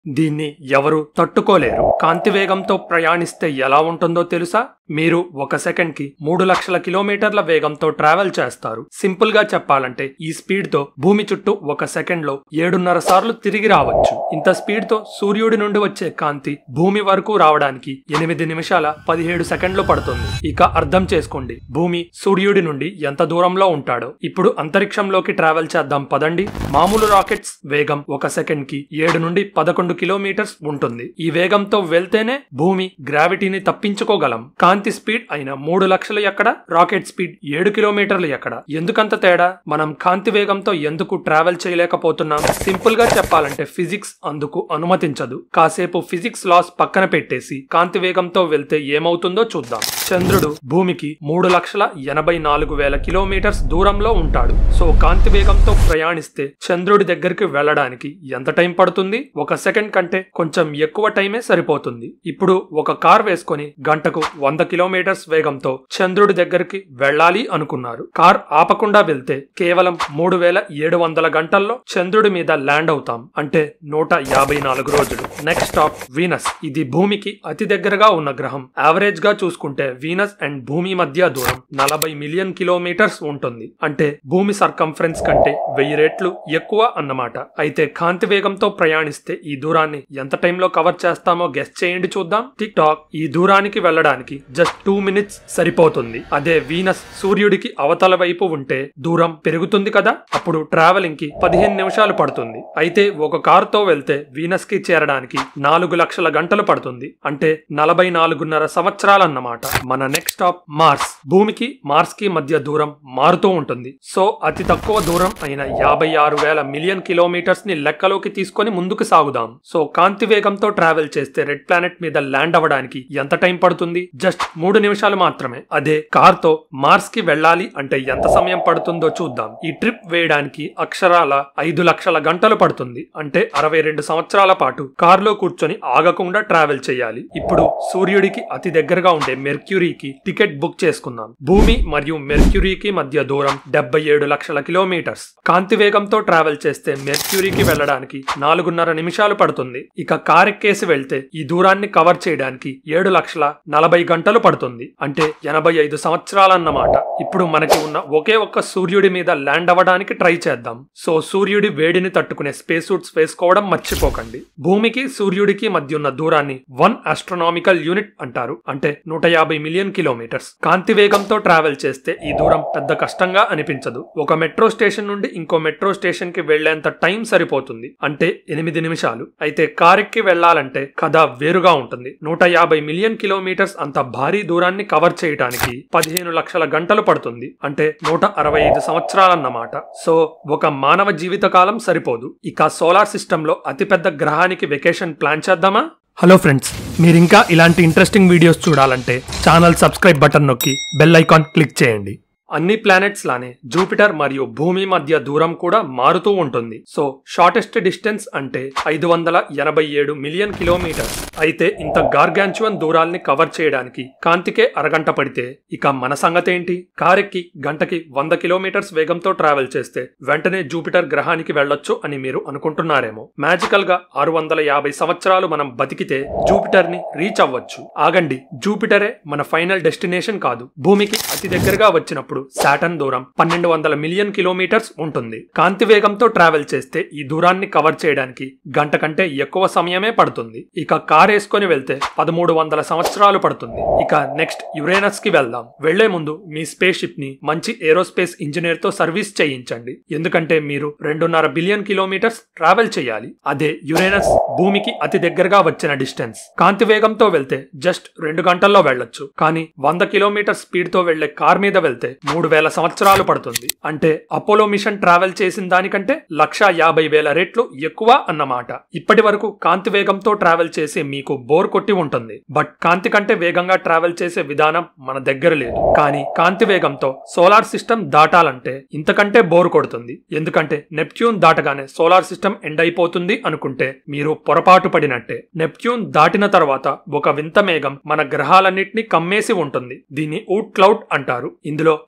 దీన్ని ఎవరు తట్టుకోలేరు కాంతి వేగంతో ప్రయాణిస్తే ఎలా ఉంటుందో తెలుసా మీరు ఒక సెకండ్ కి మూడు లక్షల కిలోమీటర్ల వేగంతో ట్రావెల్ చేస్తారు సింపుల్ గా చెప్పాలంటే ఈ స్పీడ్ తో భూమి చుట్టూ ఒక సెకండ్ లో ఏడున్నర సార్లు తిరిగి రావచ్చు ఇంత స్పీడ్ తో సూర్యుడి నుండి వచ్చే కాంతి భూమి వరకు రావడానికి ఎనిమిది నిమిషాల పదిహేడు సెకండ్లు పడుతుంది ఇక అర్థం చేసుకోండి భూమి సూర్యుడి నుండి ఎంత దూరంలో ఉంటాడో ఇప్పుడు అంతరిక్షంలోకి ట్రావెల్ చేద్దాం పదండి మామూలు రాకెట్స్ వేగం ఒక సెకండ్ కి ఏడు నుండి పదకొండు కిలోమీటర్స్ ఉంటుంది ఈ వేగంతో వెళ్తేనే భూమి గ్రావిటీని తప్పించుకోగలం కాంతి స్పీడ్ అయిన మూడు లక్షలు ఎక్కడ రాకెట్ స్పీడ్ ఏడు కిలోమీటర్లు ఎక్కడ ఎందుకంత తేడా మనం కాంతి వేగంతో ఎందుకు ట్రావెల్ చేయలేకపోతున్నాం సింపుల్ గా చెప్పాలంటే ఫిజిక్స్ అందుకు అనుమతించదు కాసేపు ఫిజిక్స్ లాస్ పక్కన పెట్టేసి కాంతి వేగంతో వెళ్తే ఏమవుతుందో చూద్దాం చంద్రుడు భూమికి మూడు లక్షల ఎనభై నాలుగు వేల కిలోమీటర్స్ దూరంలో ఉంటాడు సో కాంతి వేగంతో ప్రయాణిస్తే చంద్రుడి దగ్గరికి వెళ్ళడానికి ఎంత టైం పడుతుంది ఒక సెకండ్ కంటే కొంచెం ఎక్కువ టైమే సరిపోతుంది ఇప్పుడు ఒక కార్ వేసుకొని గంటకు వంద కిలోమీటర్స్ వేగంతో చంద్రుడి దగ్గరికి వెళ్ళాలి అనుకున్నారు కార్ ఆపకుండా వెళ్తే కేవలం మూడు వేల ఏడు వందల గంటల్లో చంద్రుడి మీద ల్యాండ్ అవుతాం అంటే నూట యాభై నాలుగు రోజులు నెక్స్ట్ స్టాప్ వీనస్ ఇది భూమికి అతి దగ్గరగా ఉన్న గ్రహం యావరేజ్ గా చూసుకుంటే వీనస్ అండ్ భూమి మధ్య దూరం నలభై మిలియన్ కిలోమీటర్స్ ఉంటుంది అంటే భూమి సర్కంఫరెన్స్ కంటే వెయ్యి రెట్లు ఎక్కువ అన్నమాట అయితే కాంతి వేగంతో ప్రయాణిస్తే ఈ దూరాన్ని ఎంత టైంలో కవర్ చేస్తామో గెస్ట్ చేయండి చూద్దాం టిక్ టాక్ ఈ దూరానికి వెళ్ళడానికి జస్ట్ టూ మినిట్స్ సరిపోతుంది అదే వీనస్ సూర్యుడికి అవతల వైపు ఉంటే దూరం పెరుగుతుంది కదా అప్పుడు ట్రావెలింగ్ కి పదిహేను నిమిషాలు పడుతుంది అయితే ఒక కార్ తో వెళ్తే వీనస్ కి చేరడానికి నాలుగు లక్షల గంటలు పడుతుంది అంటే నలభై నాలుగున్నర సంవత్సరాలన్నమాట మన నెక్స్ట్ స్టాప్ మార్స్ భూమికి మార్స్ కి మధ్య దూరం మారుతూ ఉంటుంది సో అతి తక్కువ దూరం అయిన యాభై ఆరు వేల మిలియన్ కిలోమీటర్స్ ని లెక్కలోకి తీసుకొని ముందుకు సాగుదాం సో కాంతి వేగంతో ట్రావెల్ చేస్తే రెడ్ ప్లానెట్ మీద ల్యాండ్ అవ్వడానికి ఎంత టైం పడుతుంది జస్ట్ మూడు నిమిషాలు మాత్రమే అదే కార్ తో మార్స్ కి వెళ్ళాలి అంటే ఎంత సమయం పడుతుందో చూద్దాం ఈ ట్రిప్ వేయడానికి అక్షరాల ఐదు లక్షల గంటలు పడుతుంది అంటే అరవై రెండు సంవత్సరాల పాటు కారులో కూర్చొని ఆగకుండా ట్రావెల్ చేయాలి ఇప్పుడు సూర్యుడికి అతి దగ్గరగా ఉండే మెర్క్యూరీకి టికెట్ బుక్ చేసుకుందాం భూమి మరియు మెర్క్యూరీకి మధ్య దూరం డెబ్బై ఏడు లక్షల కిలోమీటర్స్ కాంతి వేగంతో ట్రావెల్ చేస్తే మెర్క్యూరీకి వెళ్ళడానికి నాలుగున్నర నిమిషాలు పడుతుంది ఇక కార్ ఎక్కేసి వెళ్తే ఈ దూరాన్ని కవర్ చేయడానికి ఏడు లక్షల నలభై గంటలు పడుతుంది అంటే ఎనభై ఐదు సంవత్సరాలన్నమాట ఇప్పుడు మనకి ఉన్న ఒకే ఒక్క సూర్యుడి మీద ల్యాండ్ అవ్వడానికి ట్రై చేద్దాం సో సూర్యుడి వేడిని తట్టుకునే స్పేస్ సూట్స్ వేసుకోవడం మర్చిపోకండి భూమికి సూర్యుడికి మధ్య ఉన్న దూరాన్ని వన్ ఆస్ట్రోనామికల్ యూనిట్ అంటారు అంటే నూట యాభై మిలియన్ కిలోమీటర్స్ కాంతి వేగంతో ట్రావెల్ చేస్తే ఈ దూరం పెద్ద కష్టంగా అనిపించదు ఒక మెట్రో స్టేషన్ నుండి ఇంకో మెట్రో స్టేషన్ కి వెళ్లేంత టైం సరిపోతుంది అంటే ఎనిమిది నిమిషాలు అయితే కారెక్కి వెళ్లాలంటే కథ వేరుగా ఉంటుంది నూట యాభై మిలియన్ కిలోమీటర్స్ అంత భారీ దూరాన్ని కవర్ చేయడానికి పదిహేను లక్షల గంటలు పడుతుంది అంటే నూట అరవై ఐదు సంవత్సరాలన్నమాట సో ఒక మానవ జీవితకాలం సరిపోదు ఇక సోలార్ సిస్టమ్ లో అతిపెద్ద గ్రహానికి వెకేషన్ ప్లాన్ చేద్దామా హలో ఫ్రెండ్స్ మీరు ఇంకా ఇలాంటి ఇంట్రెస్టింగ్ వీడియోస్ చూడాలంటే ఛానల్ సబ్స్క్రైబ్ బటన్ నొక్కి బెల్ ఐకాన్ క్లిక్ చేయండి అన్ని ప్లానెట్స్ లానే జూపిటర్ మరియు భూమి మధ్య దూరం కూడా మారుతూ ఉంటుంది సో షార్టెస్ట్ డిస్టెన్స్ అంటే ఐదు వందల ఎనభై ఏడు మిలియన్ కిలోమీటర్స్ అయితే ఇంత గార్గాంచువన్ దూరాల్ని కవర్ చేయడానికి కాంతికే అరగంట పడితే ఇక మన సంగతి ఏంటి కారెక్కి గంటకి వంద కిలోమీటర్స్ వేగంతో ట్రావెల్ చేస్తే వెంటనే జూపిటర్ గ్రహానికి వెళ్ళొచ్చు అని మీరు అనుకుంటున్నారేమో మ్యాజికల్ గా ఆరు వందల యాభై సంవత్సరాలు మనం బతికితే జూపిటర్ ని రీచ్ అవ్వచ్చు ఆగండి జూపిటరే మన ఫైనల్ డెస్టినేషన్ కాదు భూమికి అతి దగ్గరగా వచ్చినప్పుడు శాటన్ దూరం పన్నెండు వందల మిలియన్ కిలోమీటర్స్ ఉంటుంది కాంతి వేగంతో ట్రావెల్ చేస్తే ఈ దూరాన్ని కవర్ చేయడానికి గంట కంటే ఎక్కువ సమయమే పడుతుంది ఇక కార్ వేసుకొని వెళ్తే పదమూడు వందల సంవత్సరాలు పడుతుంది ఇక నెక్స్ట్ యురేనస్ కి వెళ్దాం వెళ్లే ముందు మీ స్పేస్ షిప్ ని మంచి ఏరోస్పేస్ ఇంజనీర్ తో సర్వీస్ చేయించండి ఎందుకంటే మీరు రెండున్నర బిలియన్ కిలోమీటర్స్ ట్రావెల్ చేయాలి అదే యురేనస్ భూమికి అతి దగ్గరగా వచ్చిన డిస్టెన్స్ కాంతి వేగంతో వెళ్తే జస్ట్ రెండు గంటల్లో వెళ్ళొచ్చు కానీ వంద కిలోమీటర్ స్పీడ్ తో వెళ్లే కార్ మీద వెళ్తే మూడు వేల సంవత్సరాలు పడుతుంది అంటే అపోలో మిషన్ ట్రావెల్ చేసిన దానికంటే లక్ష యాభై వేల రెట్లు ఎక్కువ అన్నమాట ఇప్పటి వరకు కాంతి వేగంతో ట్రావెల్ చేసి మీకు బోర్ కొట్టి ఉంటుంది బట్ కాంతి కంటే వేగంగా ట్రావెల్ చేసే విధానం మన దగ్గర లేదు కానీ కాంతి వేగంతో సోలార్ సిస్టమ్ దాటాలంటే ఇంతకంటే బోర్ కొడుతుంది ఎందుకంటే నెప్ట్యూన్ దాటగానే సోలార్ సిస్టమ్ ఎండ్ అయిపోతుంది అనుకుంటే మీరు పొరపాటు పడినట్టే నెప్ట్యూన్ దాటిన తర్వాత ఒక వింత మేఘం మన గ్రహాలన్నింటినీ కమ్మేసి ఉంటుంది దీన్ని ఊట్ క్లౌడ్ అంటారు ఇందులో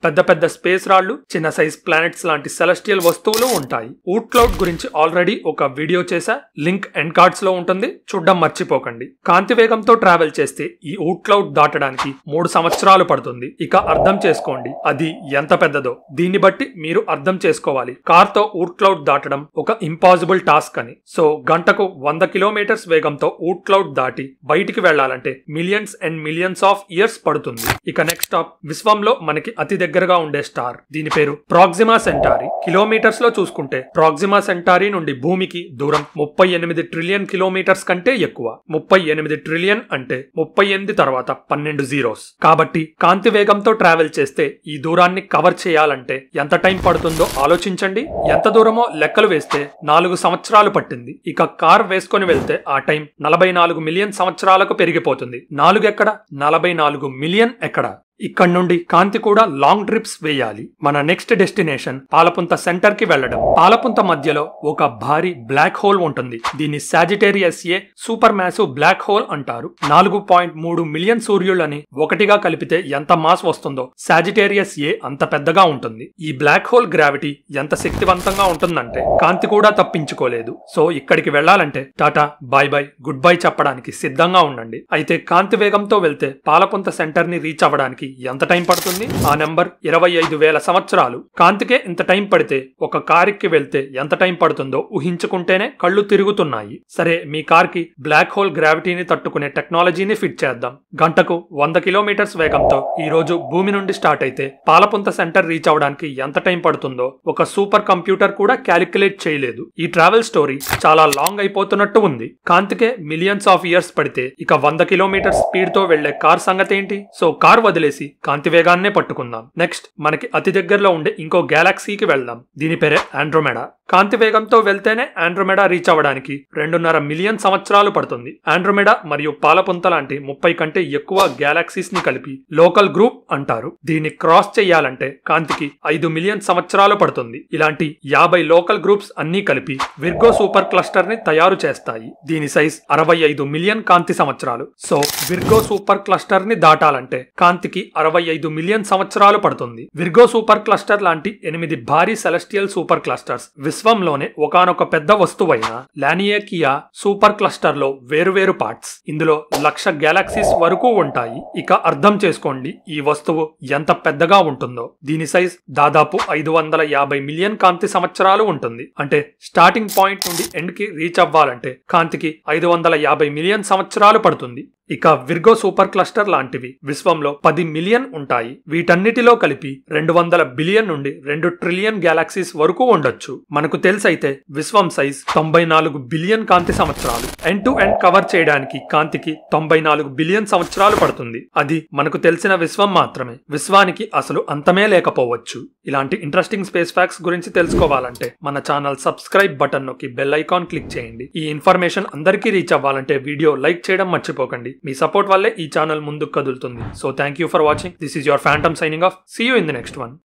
పెద్ద పెద్ద స్పేస్ రాళ్లు చిన్న సైజ్ ప్లానెట్స్ లాంటి సెలస్టియల్ వస్తువులు ఉంటాయి ఊట్ క్లౌడ్ గురించి ఆల్రెడీ ఒక వీడియో చేశా లింక్ ఎండ్ కార్డ్స్ లో ఉంటుంది చూడ్డం మర్చిపోకండి కాంతి వేగంతో ట్రావెల్ చేస్తే ఈ ఊట్ క్లౌడ్ దాటడానికి మూడు సంవత్సరాలు పడుతుంది ఇక అర్థం చేసుకోండి అది ఎంత పెద్దదో దీన్ని బట్టి మీరు అర్థం చేసుకోవాలి కార్ తో ఊట్ క్లౌడ్ దాటడం ఒక ఇంపాసిబుల్ టాస్క్ అని సో గంటకు వంద కిలోమీటర్స్ వేగంతో ఊట్ క్లౌడ్ దాటి బయటికి వెళ్లాలంటే millions and millions of years పడుతుంది ఇక నెక్స్ట్ స్టాప్ విశ్వంలో మనకి అతి దగ్గరగా ఉండే స్టార్ దీని పేరు ప్రాక్సిమా సెంటారీ కిలోమీటర్స్ లో చూసుకుంటే ప్రాక్సిమా సెంటారీ నుండి భూమికి దూరం ముప్పై ఎనిమిది ట్రిలియన్ కిలోమీటర్స్ కంటే ఎక్కువ ముప్పై ఎనిమిది ట్రిలియన్ అంటే ముప్పై ఎనిమిది తర్వాత పన్నెండు జీరోస్ కాబట్టి కాంతి వేగంతో ట్రావెల్ చేస్తే ఈ దూరాన్ని కవర్ చేయాలంటే ఎంత టైం పడుతుందో ఆలోచించండి ఎంత దూరమో లెక్కలు వేస్తే నాలుగు సంవత్సరాలు పట్టింది ఇక కార్ వేసుకొని వెళ్తే ఆ టైం నలభై నాలుగు మిలియన్ సంవత్సరాలకు పెరిగిపోతుంది నాలుగు ఎక్కడ నలభై నాలుగు మిలియన్ ఎక్కడ ఇక్కడ నుండి కాంతి కూడా లాంగ్ ట్రిప్స్ వేయాలి మన నెక్స్ట్ డెస్టినేషన్ పాలపుంత సెంటర్ కి వెళ్లడం పాలపుంత మధ్యలో ఒక భారీ బ్లాక్ హోల్ ఉంటుంది దీన్ని Sagittarius A super massive black hole అంటారు నాలుగు పాయింట్ మూడు మిలియన్ సూర్యులని ఒకటిగా కలిపితే ఎంత మాస్ వస్తుందో సాజిటేరియస్ ఏ అంత పెద్దగా ఉంటుంది ఈ బ్లాక్ హోల్ గ్రావిటీ ఎంత శక్తివంతంగా ఉంటుందంటే కాంతి కూడా తప్పించుకోలేదు సో ఇక్కడికి వెళ్లాలంటే tata bye bye good bye చెప్పడానికి సిద్ధంగా ఉండండి అయితే కాంతి వేగంతో వెళ్తే పాలపుంత సెంటర్ ని రీచ్ అవ్వడానికి ఎంత టైం పడుతుంది ఆ నెంబర్ ఇరవై ఐదు వేల సంవత్సరాలు కాంతికే ఇంత టైం పడితే ఒక కారుకి వెళ్తే ఎంత టైం పడుతుందో ఊహించుకుంటేనే కళ్ళు తిరుగుతున్నాయి సరే మీ కార్ కి బ్లాక్ హోల్ గ్రావిటీని తట్టుకునే టెక్నాలజీని ఫిట్ చేద్దాం గంటకు వంద కిలోమీటర్స్ వేగంతో ఈ రోజు భూమి నుండి స్టార్ట్ అయితే పాలపుంత సెంటర్ రీచ్ అవడానికి ఎంత టైం పడుతుందో ఒక సూపర్ కంప్యూటర్ కూడా క్యాలిక్యులేట్ చేయలేదు ఈ ట్రావెల్ స్టోరీ చాలా లాంగ్ అయిపోతున్నట్టు ఉంది కాంతికే మిలియన్స్ ఆఫ్ ఇయర్స్ పడితే ఇక వంద కిలోమీటర్ స్పీడ్ తో వెళ్లే కార్ సంగతి ఏంటి సో కార్ వదిలేసి కాంతి వేగాన్నే పట్టుకుందాం నెక్స్ట్ మనకి అతి దగ్గరలో ఉండే ఇంకో గ్యాలక్సీకి వెళ్దాం దీని పేరే ఆండ్రోమెడా కాంతి వేగంతో వెళ్తేనే ఆండ్రోమెడా రీచ్ అవ్వడానికి రెండున్నర మిలియన్ సంవత్సరాలు పడుతుంది ఆండ్రోమెడా మరియు పాలపుంత లాంటి ముప్పై కంటే ఎక్కువ గ్యాలక్సీస్ ని కలిపి లోకల్ గ్రూప్ అంటారు దీన్ని క్రాస్ చేయాలంటే కాంతికి ఐదు మిలియన్ సంవత్సరాలు పడుతుంది ఇలాంటి యాభై లోకల్ గ్రూప్స్ అన్నీ కలిపి విర్గో సూపర్ క్లస్టర్ ని తయారు చేస్తాయి దీని సైజ్ అరవై ఐదు మిలియన్ కాంతి సంవత్సరాలు సో విర్గో సూపర్ క్లస్టర్ ని దాటాలంటే కాంతికి అరవై ఐదు మిలియన్ సంవత్సరాలు పడుతుంది విర్గో సూపర్ క్లస్టర్ లాంటి ఎనిమిది భారీ సెలస్టియల్ సూపర్ క్లస్టర్స్ విశ్వంలోనే ఒకనొక పెద్ద వస్తువైన లానియేకియా సూపర్ క్లస్టర్ లో వేరువేరు పార్ట్స్ ఇందులో లక్ష గ్యాలక్సీస్ వరకు ఉంటాయి ఇక అర్థం చేసుకోండి ఈ వస్తువు ఎంత పెద్దగా ఉంటుందో దీని సైజ్ దాదాపు ఐదు వందల యాభై మిలియన్ కాంతి సంవత్సరాలు ఉంటుంది అంటే స్టార్టింగ్ పాయింట్ నుండి ఎండ్ కి రీచ్ అవ్వాలంటే కాంతికి ఐదు వందల యాభై మిలియన్ సంవత్సరాలు పడుతుంది ఇక విర్గో సూపర్ క్లస్టర్ లాంటివి విశ్వంలో పది మిలియన్ ఉంటాయి వీటన్నిటిలో కలిపి రెండు వందల బిలియన్ నుండి రెండు ట్రిలియన్ గ్యాలక్సీస్ వరకు ఉండొచ్చు మనకు తెలుసైతే విశ్వం సైజ్ తొంభై నాలుగు బిలియన్ కాంతి సంవత్సరాలు ఎండ్ టు ఎండ్ కవర్ చేయడానికి కాంతికి తొంభై నాలుగు బిలియన్ సంవత్సరాలు పడుతుంది అది మనకు తెలిసిన విశ్వం మాత్రమే విశ్వానికి అసలు అంతమే లేకపోవచ్చు ఇలాంటి ఇంట్రెస్టింగ్ స్పేస్ ఫ్యాక్స్ గురించి తెలుసుకోవాలంటే మన ఛానల్ సబ్స్క్రైబ్ బటన్ నొక్కి బెల్ ఐకాన్ క్లిక్ చేయండి ఈ ఇన్ఫర్మేషన్ అందరికీ రీచ్ అవ్వాలంటే వీడియో లైక్ చేయడం మర్చిపోకండి మీ సపోర్ట్ వల్లే ఈ ఛానల్ ముందుకు కదులుతుంది so thank you for watching this is your Phantom signing off see you in the next one